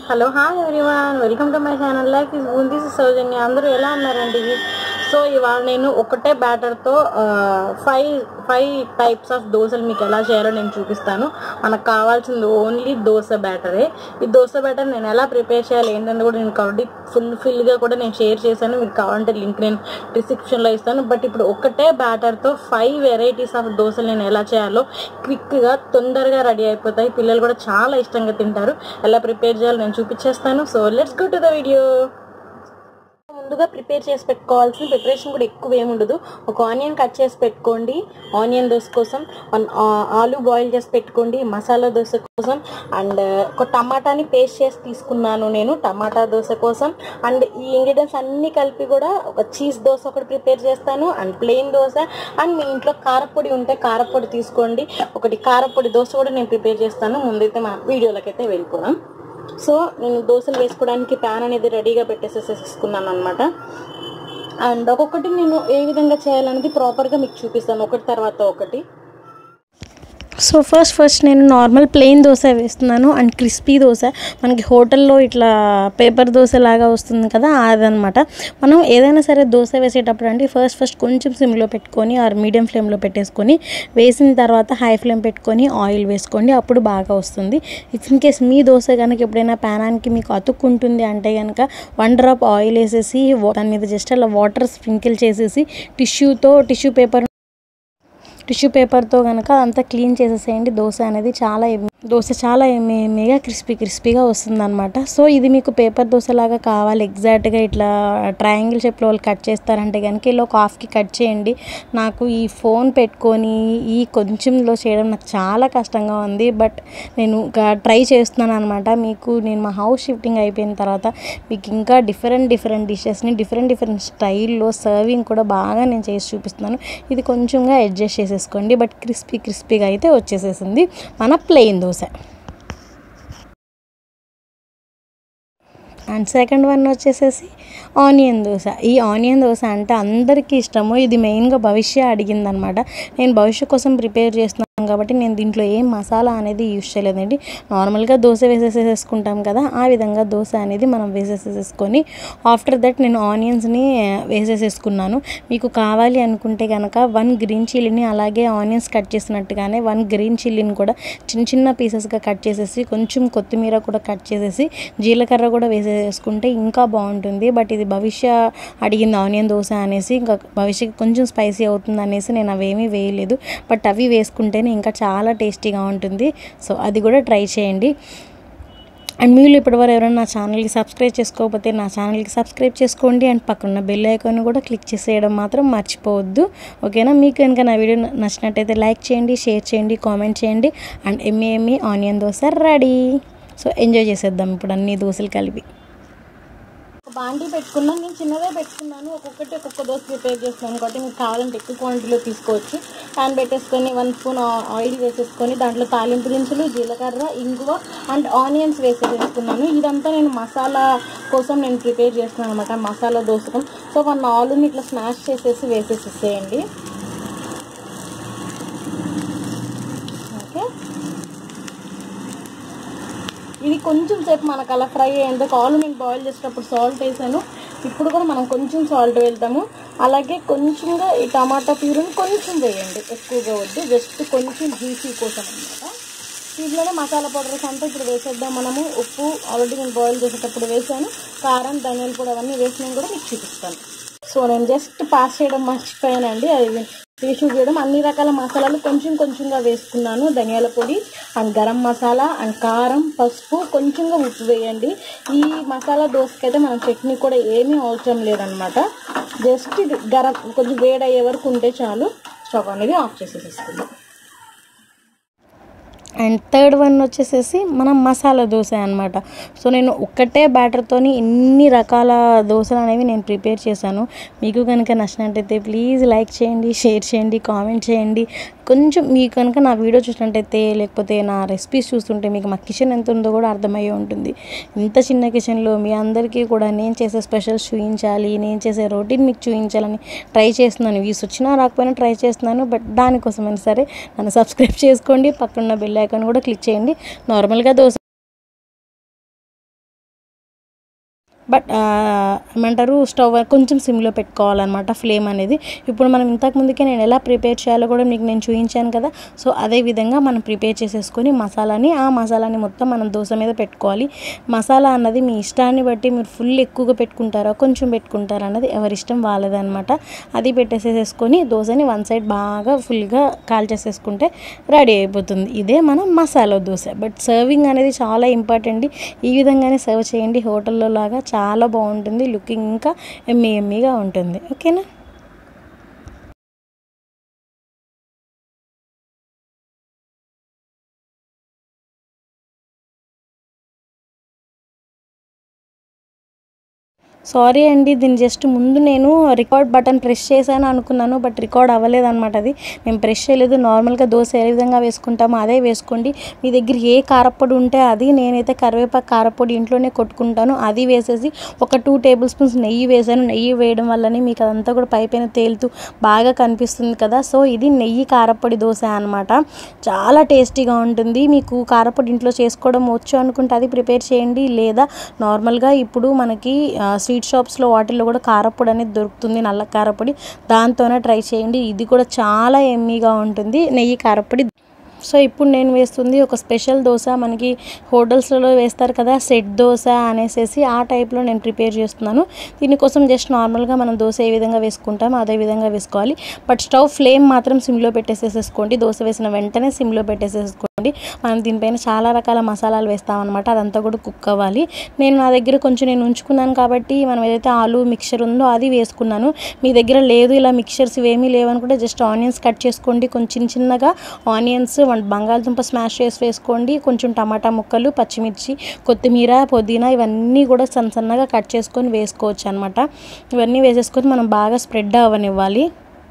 hello hi everyone welcome to my channel life is Boondi Soujanya అందరూ ఎలా ఉన్నారండి సో ఇవాళ నేను ఒకటే బ్యాటర్తో ఫైవ్ ఫైవ్ టైప్స్ ఆఫ్ దోశలు మీకు ఎలా చేయాలో నేను చూపిస్తాను మనకు కావాల్సింది ఓన్లీ దోశ బ్యాటరే ఈ దోశ బ్యాటర్ నేను ఎలా ప్రిపేర్ చేయాలి ఏంటంటే కూడా నేను కాబట్టి ఫుల్ ఫిల్గా కూడా నేను షేర్ చేశాను మీకు కావాలంటే లింక్ నేను డిస్క్రిప్షన్లో ఇస్తాను బట్ ఇప్పుడు ఒకటే బ్యాటర్తో ఫైవ్ వెరైటీస్ ఆఫ్ దోశలు నేను ఎలా చేయాలో క్విక్గా తొందరగా రెడీ అయిపోతాయి పిల్లలు కూడా చాలా ఇష్టంగా తింటారు ఎలా ప్రిపేర్ చేయాలో నేను చూపించేస్తాను so let's go to the video ముందుగా ప్రిపేర్ చేసి పెట్టుకోవాల్సిన ప్రిపరేషన్ కూడా ఎక్కువ ఏముండదు ఒక ఆనియన్ కట్ చేసి పెట్టుకోండి ఆనియన్ దోశ కోసం వన్ ఆలు బాయిల్ చేసి పెట్టుకోండి మసాలా దోశ కోసం అండ్ ఒక టమాటాని పేస్ట్ చేసి తీసుకున్నాను నేను టమాటా దోశ కోసం అండ్ ఈ ఇంగ్రీడియంట్స్ అన్నీ కలిపి కూడా ఒక చీజ్ దోశ ఒకటి ప్రిపేర్ చేస్తాను అండ్ ప్లెయిన్ దోశ అండ్ మీ ఇంట్లో కారపొడి ఉంటే కారపొడి తీసుకోండి ఒకటి కారపొడి దోశ కూడా నేను ప్రిపేర్ చేస్తాను ముందైతే మా వీడియోలకి అయితే వెళ్ళిపోదాం సో నేను దోశలు వేసుకోవడానికి ప్యాన్ అనేది రెడీగా పెట్టేసేసేసుకున్నాను అనమాట అండ్ ఒక్కొక్కటి నేను ఏ విధంగా చేయాలనేది ప్రాపర్గా మీకు చూపిస్తాను ఒకటి తర్వాత ఒకటి సో ఫస్ట్ ఫస్ట్ నేను నార్మల్ ప్లెయిన్ దోశ వేస్తున్నాను అండ్ క్రిస్పీ దోశ మనకి హోటల్లో ఇట్లా పేపర్ దోశ లాగా వస్తుంది కదా అదనమాట మనం ఏదైనా సరే దోశ వేసేటప్పుడు అంటే ఫస్ట్ ఫస్ట్ కొంచెం సిమ్లో పెట్టుకొని ఆర్ మీడియం ఫ్లేమ్లో పెట్టేసుకొని వేసిన తర్వాత హై ఫ్లేమ్ పెట్టుకొని ఆయిల్ వేసుకోండి అప్పుడు బాగా వస్తుంది ఇఫ్ ఇన్ కేస్ మీ దోశ కనుక ఎప్పుడైనా ప్యానానికి మీకు అతుక్కుంటుంది అంటే కనుక వన్ డ్రాప్ ఆయిల్ వేసేసి దాని మీద జస్ట్ అలా వాటర్ స్ప్రింకిల్ చేసేసి టిష్యూతో టిష్యూ పేపర్ టిష్యూ పేపర్తో కనుక అంతా క్లీన్ చేసేసేయండి దోశ అనేది చాలా ఎమ్మి- దోశ చాలా ఎమ్మి ఎమ్మిగా క్రిస్పీ క్రిస్పీగా వస్తుందన్నమాట సో ఇది మీకు పేపర్ దోశలాగా కావాలి ఎగ్జాక్ట్గా ఇట్లా ట్రయాంగిల్ షేప్లో వాళ్ళు కట్ చేస్తారంటే కనుక ఇలా ఒక హాఫ్కి కట్ చేయండి నాకు ఈ ఫోన్ పెట్టుకొని ఈ కొంచెంలో చేయడం నాకు చాలా కష్టంగా ఉంది బట్ నేను ట్రై చేస్తున్నాను అనమాట మీకు నేను మా హౌస్ షిఫ్టింగ్ అయిపోయిన తర్వాత మీకు ఇంకా డిఫరెంట్ డిఫరెంట్ డిషెస్ని డిఫరెంట్ డిఫరెంట్ స్టైల్లో సర్వింగ్ కూడా బాగా నేను చేసి చూపిస్తున్నాను ఇది కొంచెంగా అడ్జస్ట్ చేసేసుకోండి బట్ క్రిస్పీ క్రిస్పీగా అయితే వచ్చేసేసింది మన plain dosa and second one వచ్చేసేసి ఆనియన్ దోశ ఈ ఆనియన్ దోశ అంటే అందరికీ ఇష్టము ఇది మెయిన్గా భవిష్య అడిగిందనమాట నేను భవిష్య కోసం ప్రిపేర్ చేస్తున్నాను కాబట్టి నేను దీంట్లో ఏం మసాలా అనేది యూజ్ చేయలేదండి నార్మల్గా దోశ వేసేసేసుకుంటాం కదా ఆ విధంగా దోశ అనేది మనం వేసేసేసుకొని ఆఫ్టర్ దట్ నేను ఆనియన్స్ని వేసేసేసుకున్నాను మీకు కావాలి అనుకుంటే కనుక వన్ గ్రీన్ చిల్లీని అలాగే ఆనియన్స్ కట్ చేసినట్టుగానే వన్ గ్రీన్ చిల్లీని కూడా చిన్న చిన్న పీసెస్గా కట్ చేసేసి కొంచెం కొత్తిమీర కూడా కట్ చేసేసి జీలకర్ర కూడా వేసేసుకుంటే ఇంకా బాగుంటుంది బట్ ఇది భవిష్య అడిగింది ఆనియన్ దోశ అనేసి ఇంకా భవిష్యకి కొంచెం స్పైసీ అవుతుంది అనేసి నేను అవేమీ వేయలేదు బట్ అవి వేసుకుంటేనే ఇంకా చాలా టేస్టీగా ఉంటుంది సో అది కూడా ట్రై చేయండి అండ్ మీరు ఇప్పటివరకు ఎవరైనా నా ఛానల్కి సబ్స్క్రైబ్ చేసుకోకపోతే నా ఛానల్కి సబ్స్క్రైబ్ చేసుకోండి అండ్ పక్కన బెల్ ఐకాన్ కూడా క్లిక్ చేసేయడం మాత్రం మర్చిపోవద్దు ఓకేనా మీకు కనుక నా వీడియో నచ్చినట్టయితే లైక్ చేయండి షేర్ చేయండి కామెంట్ చేయండి and yummy yummy onion dosa ready so enjoy చేసేద్దాం ఇప్పుడు అన్ని దోశలు కలిపి ఒక బాండీ పెట్టుకున్నాను నేను చిన్నదే పెట్టుకున్నాను ఒక్కొక్కటి ఒక్కొక్క దోశ ప్రిపేర్ చేస్తున్నాను కాబట్టి మీకు కావాలంటే ఎక్కువ క్వాంటిటీలో తీసుకోవచ్చు ప్యాన్ పెట్టేసుకొని వన్ స్పూన్ ఆయిల్ వేసేసుకొని దాంట్లో తాలింపు దినుసులు జీలకర్ర ఇంగువ అండ్ ఆనియన్స్ వేసేసుకున్నాను ఇదంతా నేను మసాలా కోసం నేను ప్రిపేర్ చేస్తున్నాను అనమాట మసాలా దోశకం సో వన్ ఆలుని ఇట్లా స్మాష్ చేసేసి వేసేసేసేయండి ఓకే ఇది కొంచెం సేపు మనకు అలా ఫ్రై అయ్యేంత ఆలు నేను బాయిల్ చేసేటప్పుడు సాల్ట్ వేసాను ఇప్పుడు కూడా మనం కొంచెం సాల్ట్ వేద్దాము అలాగే కొంచెంగా ఈ టమాటా ప్యూరిని కొంచెం వేయండి ఎక్కువగా వద్దు జస్ట్ కొంచెం జ్యూసీ కోసం అనమాట దీంట్లోనే మసాలా పౌడర్స్ అంతా ఇప్పుడు వేసేద్దాం మనము ఉప్పు ఆల్రెడీ నేను బాయిల్ చేసేటప్పుడు వేసాను కారం ధనియాల పొడి అవన్నీ వేసినవి కూడా మీకు చూపిస్తాను సో నేను జస్ట్ పాస్ చేయడం మర్చిపోయానండి అది టిష్యూ చేయడం అన్ని రకాల మసాలాలు కొంచెం కొంచెంగా వేసుకున్నాను ధనియాల పొడి అండ్ గరం మసాలా అండ్ కారం పసుపు కొంచెంగా ఉప్పు వేయండి ఈ మసాలా దోశకైతే మనం చట్నీ కూడా ఏమీ అవసరం లేదనమాట జస్ట్ ఇది గరం కొంచెం వేడయ్యే వరకు ఉంటే చాలు స్టవ్ అనేది ఆఫ్ చేసేసేసుకుందాం అండ్ థర్డ్ వన్ వచ్చేసేసి మనం మసాలా దోశ అనమాట సో నేను ఒక్కటే బ్యాటర్తోని ఎన్ని రకాల దోశలు అనేవి నేను ప్రిపేర్ చేశాను మీకు కనుక నచ్చినట్టయితే ప్లీజ్ లైక్ చేయండి షేర్ చేయండి కామెంట్ చేయండి కొంచెం మీకు కనుక నా వీడియో చూసినట్టయితే లేకపోతే నా రెసిపీస్ చూస్తుంటే మీకు మా కిచెన్ ఎంత ఉందో కూడా అర్థమయ్యే ఉంటుంది ఇంత చిన్న కిచెన్లో మీ అందరికీ కూడా నేను చేసే స్పెషల్స్ చూపించాలి నేను చేసే రొటీన్ మీకు చూపించాలని ట్రై చేస్తున్నాను వ్యూస్ వచ్చినా రాకపోయినా ట్రై చేస్తున్నాను బట్ దానికోసమైనా సరే నన్ను సబ్స్క్రైబ్ చేసుకోండి పక్కన బెల్ ఐకాన్ కూడా క్లిక్ చేయండి నార్మల్గా దోశ బట్ ఆ, ఏమంటారు స్టవ్ కొంచెం సిమ్లో పెట్టుకోవాలన్నమాట ఫ్లేమ్ అనేది ఇప్పుడు మనం ఇంతకు ముందుకే నేను ఎలా ప్రిపేర్ చేయాలో కూడా మీకు నేను చూపించాను కదా సో అదే విధంగా మనం ప్రిపేర్ చేసేసుకొని మసాలాని ఆ మసాలాని మొత్తం మనం దోశ మీద పెట్టుకోవాలి మసాలా అన్నది మీ ఇష్టాన్ని బట్టి మీరు ఫుల్ ఎక్కువగా పెట్టుకుంటారా కొంచెం పెట్టుకుంటారా అన్నది ఎవరి ఇష్టం వాళ్ళదన్నమాట అది పెట్టేసేసుకొని దోశని వన్ సైడ్ బాగా ఫుల్గా కాల్ చేసేసుకుంటే రెడీ అయిపోతుంది ఇదే మనం మసాలా దోశ బట్ సర్వింగ్ అనేది చాలా ఇంపార్టెంట్ ఈ విధంగానే సర్వ్ చేయండి హోటల్లో లాగా చాలా బాగుంటుంది లుకింగ్ ఇంకా ఎమ్మి ఎమ్మిగా ఉంటుంది ఓకేనా సారీ అండి దీన్ని జస్ట్ ముందు నేను రికార్డ్ బటన్ ప్రెస్ చేశాను అనుకున్నాను బట్ రికార్డ్ అవ్వలేదు అనమాట అది నేను ప్రెస్ చేయలేదు నార్మల్గా దోశ ఏ విధంగా వేసుకుంటామో అదే వేసుకోండి మీ దగ్గర ఏ కారప్పొడి ఉంటే అది నేనైతే కరివేపాకు కారప్పొడి ఇంట్లోనే కొట్టుకుంటాను అది వేసేసి ఒక టూ టేబుల్ స్పూన్స్ నెయ్యి వేసాను నెయ్యి వేయడం వల్లనే మీకు అదంతా కూడా పై పైన తేలుతూ బాగా కనిపిస్తుంది కదా సో ఇది నెయ్యి కారప్పొడి దోశ అనమాట చాలా టేస్టీగా ఉంటుంది మీకు కారప్పొడి ఇంట్లో చేసుకోవడం వచ్చు అనుకుంటే అది ప్రిపేర్ చేయండి లేదా నార్మల్గా ఇప్పుడు మనకి ఆ, స్వీట్ షాప్స్లో వాటిల్లో కూడా కారప్పొడి అనేది దొరుకుతుంది నల్ల కారప్పొడి దాంతోనే ట్రై చేయండి ఇది కూడా చాలా ఎమ్మీగా ఉంటుంది నెయ్యి కారప్పొడి సో ఇప్పుడు నేను వేస్తుంది ఒక స్పెషల్ దోశ మనకి హోటల్స్లలో వేస్తారు కదా సెట్ దోశ అనేసేసి ఆ టైప్లో నేను ప్రిపేర్ చేస్తున్నాను దీనికోసం జస్ట్ నార్మల్గా మనం దోశ ఏ విధంగా వేసుకుంటామో అదే విధంగా వేసుకోవాలి బట్ స్టవ్ ఫ్లేమ్ మాత్రం సిమ్లో పెట్టేసేసుకోండి దోశ వేసిన వెంటనే సిమ్లో పెట్టేసేసుకోండి మనం దీనిపైన చాలా రకాల మసాలాలు వేస్తామన్నమాట అదంతా కూడా కుక్ అవ్వాలి నేను నా దగ్గర కొంచెం నేను ఉంచుకున్నాను కాబట్టి మనం ఏదైతే ఆలు మిక్చర్ ఉందో అది వేసుకున్నాను మీ దగ్గర లేదు ఇలా మిక్చర్స్ ఇవేమీ లేవనుకుంటే జస్ట్ ఆనియన్స్ కట్ చేసుకోండి కొంచెం చిన్న చిన్నగా ఆనియన్స్ వన్ బంగాళదుంప స్మాష్ చేసి వేసుకోండి కొంచెం టమాటా ముక్కలు పచ్చిమిర్చి కొత్తిమీర పుదీనా ఇవన్నీ కూడా సన్న సన్నగా కట్ చేసుకొని వేసుకోవచ్చు అనమాట ఇవన్నీ వేసేసుకొని మనం బాగా స్ప్రెడ్ అవ్వనివ్వాలి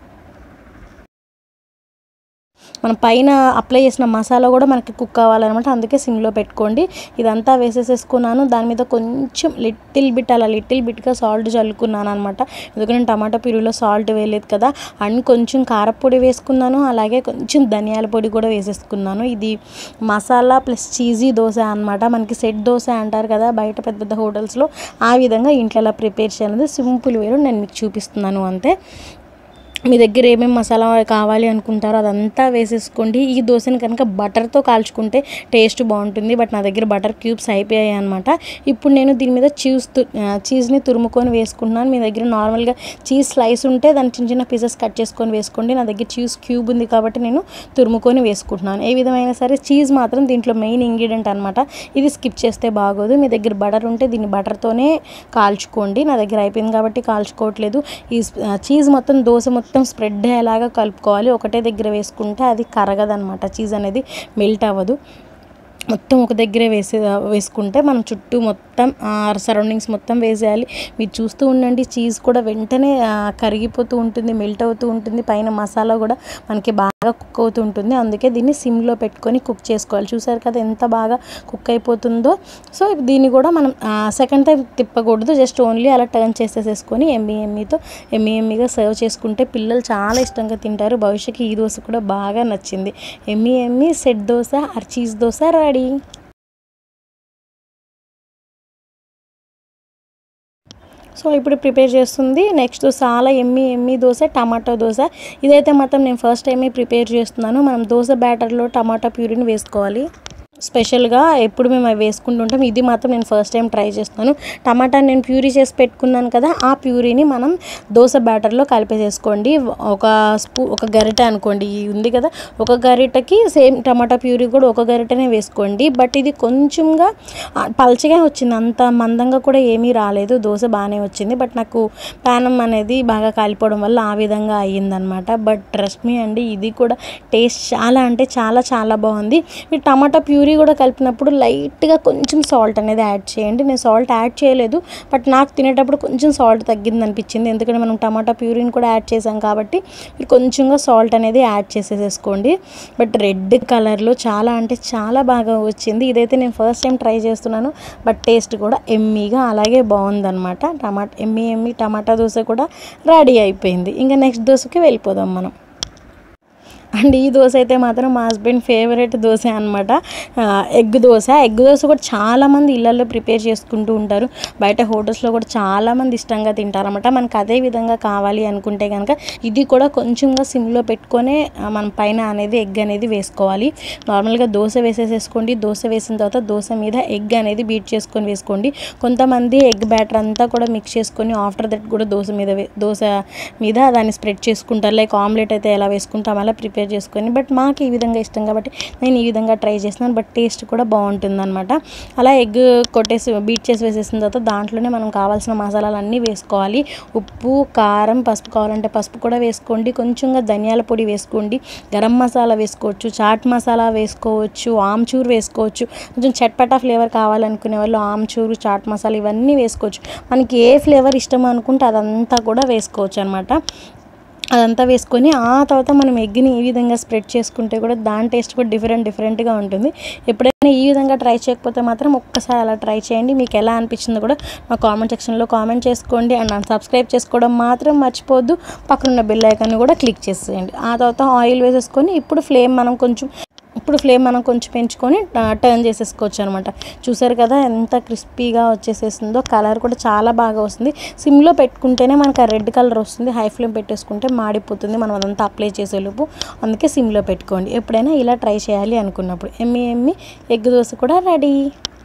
మనం పైన అప్లై చేసిన మసాలా కూడా మనకి కుక్ కావాలన్నమాట అందుకే సిమ్లో పెట్టుకోండి ఇదంతా వేసేసేసుకున్నాను దాని మీద కొంచెం లిటిల్ బిట్ అలా లిటిల్ బిట్గా సాల్ట్ చల్లుకున్నాను అనమాట ఎందుకంటే టమాటా ప్యూరీలో సాల్ట్ వేయలేదు కదా అండ్ కొంచెం కారపొడి వేసుకున్నాను అలాగే కొంచెం ధనియాల పొడి కూడా వేసేసుకున్నాను ఇది మసాలా ప్లస్ చీజీ దోశ అనమాట మనకి సెట్ దోశ అంటారు కదా బయట పెద్ద పెద్ద హోటల్స్లో ఆ విధంగా ఇంట్లో ఎలా ప్రిపేర్ చేయాలనేది సింపుల్ వేలో నేను మీకు చూపిస్తున్నాను అంతే మీ దగ్గర ఏమేమి మసాలా కావాలి అనుకుంటారో అదంతా వేసేసుకోండి ఈ దోశని కనుక బటర్తో కాల్చుకుంటే టేస్ట్ బాగుంటుంది బట్ నా దగ్గర బటర్ క్యూబ్స్ అయిపోయాయి అనమాట ఇప్పుడు నేను దీని మీద చీజ్ చీజ్ని తురుముకొని వేసుకుంటున్నాను మీ దగ్గర నార్మల్గా చీజ్ స్లైస్ ఉంటే దాని చిన్న చిన్న పీసెస్ కట్ చేసుకొని వేసుకోండి నా దగ్గర చీజ్ క్యూబ్ ఉంది కాబట్టి నేను తురుముకొని వేసుకుంటున్నాను ఏ విధమైన సరే చీజ్ మాత్రం దీంట్లో మెయిన్ ఇంగ్రీడియంట్ అనమాట ఇది స్కిప్ చేస్తే బాగోదు మీ దగ్గర బటర్ ఉంటే దీన్ని బటర్తోనే కాల్చుకోండి నా దగ్గర అయిపోయింది కాబట్టి కాల్చుకోవట్లేదు ఈ చీజ్ మొత్తం దోశ మొత్తం స్ప్రెడ్ అయ్యేలాగా కలుపుకోవాలి ఒకటే దగ్గర వేసుకుంటే అది కరగదనమాట చీజ్ అనేది మెల్ట్ అవ్వదు మొత్తం ఒక దగ్గరే వేసే వేసుకుంటే మనం చుట్టూ మొత్తం సరౌండింగ్స్ మొత్తం వేసేయాలి మీరు చూస్తూ ఉండండి చీజ్ కూడా వెంటనే ఆ, కరిగిపోతూ ఉంటుంది మెల్ట్ అవుతూ ఉంటుంది పైన మసాలా కూడా మనకి బాగా కుక్ అవుతూ ఉంటుంది అందుకే దీన్ని సిమ్లో పెట్టుకొని కుక్ చేసుకోవాలి చూసారు కదా ఎంత బాగా కుక్ అయిపోతుందో సో దీన్ని కూడా మనం సెకండ్ టైం తిప్పకూడదు జస్ట్ ఓన్లీ అలా టర్న్ చేసేసేసుకొని ఎమ్మి ఎమ్మితో ఎమ్మి ఎమ్మిగా సర్వ్ చేసుకుంటే పిల్లలు చాలా ఇష్టంగా తింటారు భవిష్యత్తుకి ఈ దోశ కూడా బాగా నచ్చింది yummy yummy set dosa or cheese dosa ready so ఇప్పుడు ప్రిపేర్ చేస్తుంది నెక్స్ట్ చాలా yummy yummy dosa tomato dosa ఇదైతే మాత్రం నేను ఫస్ట్ టైమే ప్రిపేర్ చేస్తున్నాను మనం దోశ బ్యాటర్లో టమాటా ప్యూరీని వేసుకోవాలి స్పెషల్గా ఎప్పుడు మేము అవి వేసుకుంటుంటాం ఇది మాత్రం నేను ఫస్ట్ టైం ట్రై చేస్తున్నాను టమాటా నేను ప్యూరీ చేసి పెట్టుకున్నాను కదా ఆ ప్యూరీని మనం దోశ బ్యాటర్లో కలిపేసేసుకోండి ఒక స్పూ ఒక గరిటె అనుకోండి ఈ ఉంది కదా ఒక గరిటెకి సేమ్ టమాటా ప్యూరీ కూడా ఒక గరిటెనే వేసుకోండి బట్ ఇది కొంచెంగా ఆ, పల్చగా వచ్చింది అంత మందంగా కూడా ఏమీ రాలేదు దోశ బాగానే వచ్చింది బట్ నాకు పానం అనేది బాగా కాలిపోవడం వల్ల ఆ విధంగా అయ్యిందనమాట బట్ ట్రస్ట్ మీ అండి ఇది కూడా టేస్ట్ చాలా అంటే చాలా చాలా బాగుంది మీరు టమాటా ప్యూరీ కూడా కలిపినప్పుడు లైట్గా కొంచెం సాల్ట్ అనేది యాడ్ చేయండి నేను సాల్ట్ యాడ్ చేయలేదు బట్ నాకు తినేటప్పుడు కొంచెం సాల్ట్ తగ్గింది అనిపించింది ఎందుకంటే మనం టమాటా ప్యూరీని కూడా యాడ్ చేసాం కాబట్టి మీరు కొంచెంగా సాల్ట్ అనేది యాడ్ చేసేసేసుకోండి బట్ రెడ్ కలర్లో చాలా అంటే చాలా బాగా వచ్చింది ఇదైతే నేను ఫస్ట్ టైం ట్రై చేస్తున్నాను బట్ టేస్ట్ కూడా ఎమ్మీగా అలాగే బాగుందన్నమాట టమాటా ఎమ్మి ఎమ్మి టమాటా దోశ కూడా రెడీ అయిపోయింది ఇంకా నెక్స్ట్ దోశకి వెళ్ళిపోదాం మనం అండ్ ఈ దోశ అయితే మాత్రం మా హస్బెండ్ ఫేవరెట్ దోశ అనమాట ఎగ్ దోశ ఎగ్ దోశ కూడా చాలామంది ఇళ్ళల్లో ప్రిపేర్ చేసుకుంటూ ఉంటారు బయట హోటల్స్లో కూడా చాలామంది ఇష్టంగా తింటారన్నమాట మనకు అదే విధంగా కావాలి అనుకుంటే కనుక ఇది కూడా కొంచెంగా సిమ్లో పెట్టుకొని ఆ, మనం పైన అనేది ఎగ్ అనేది వేసుకోవాలి నార్మల్గా దోశ వేసేసేసుకోండి దోశ వేసిన తర్వాత దోశ మీద ఎగ్ అనేది బీట్ చేసుకొని వేసుకోండి కొంతమంది ఎగ్ బ్యాటర్ అంతా కూడా మిక్స్ చేసుకొని ఆఫ్టర్ దట్ కూడా దోశ మీద వే- దోశ మీద దాన్ని స్ప్రెడ్ చేసుకుంటారు లైక్ ఆమ్లెట్ అయితే ఎలా వేసుకుంటాం అలా ప్రిపేర్ చేసుకొని బట్ మాకు ఈ విధంగా ఇష్టం కాబట్టి నేను ఈ విధంగా ట్రై చేస్తున్నాను బట్ టేస్ట్ కూడా బాగుంటుంది అనమాట అలా ఎగ్ కొట్టేసి బీట్ చేసి వేసేసిన తర్వాత దాంట్లోనే మనం కావాల్సిన మసాలాలు అన్నీ వేసుకోవాలి ఉప్పు కారం పసుపు కావాలంటే పసుపు కూడా వేసుకోండి కొంచెంగా ధనియాల పొడి వేసుకోండి గరం మసాలా వేసుకోవచ్చు చాట్ మసాలా వేసుకోవచ్చు ఆమ్చూర్ వేసుకోవచ్చు కొంచెం చట్పటా ఫ్లేవర్ కావాలనుకునే వాళ్ళు ఆమ్చూరు చాట్ మసాలా ఇవన్నీ వేసుకోవచ్చు మనకి ఏ ఫ్లేవర్ ఇష్టం అనుకుంటే అదంతా కూడా వేసుకోవచ్చు అనమాట అదంతా వేసుకొని ఆ తర్వాత మనం ఎగ్ని ఈ విధంగా స్ప్రెడ్ చేసుకుంటే కూడా దాని టేస్ట్ కూడా డిఫరెంట్ డిఫరెంట్గా ఉంటుంది ఎప్పుడైనా ఈ విధంగా ట్రై చేయకపోతే మాత్రం ఒక్కసారి అలా ట్రై చేయండి మీకు ఎలా అనిపించిందో కూడా మా కామెంట్ సెక్షన్లో కామెంట్ చేసుకోండి అండ్ సబ్స్క్రైబ్ చేసుకోవడం మాత్రం మర్చిపోవద్దు పక్కనున్న బెల్ ఐకాన్ కూడా క్లిక్ చేసేయండి ఆ తర్వాత ఆయిల్ వేసేసుకొని ఇప్పుడు ఫ్లేమ్ మనం కొంచెం ఇప్పుడు ఫ్లేమ్ మనం కొంచెం పెంచుకొని టర్న్ చేసేసుకోవచ్చు అనమాట చూసారు కదా ఎంత క్రిస్పీగా వచ్చేసేసిందో కలర్ కూడా చాలా బాగా వస్తుంది సిమ్లో పెట్టుకుంటేనే మనకు ఆ రెడ్ కలర్ వస్తుంది హై ఫ్లేమ్ పెట్టేసుకుంటే మాడిపోతుంది మనం అదంతా అప్లై చేసేలోపు అందుకే సిమ్లో పెట్టుకోండి ఎప్పుడైనా ఇలా ట్రై చేయాలి అనుకున్నప్పుడు ఎమ్మి ఎమ్మి ఎగ్ దోశ కూడా రెడీ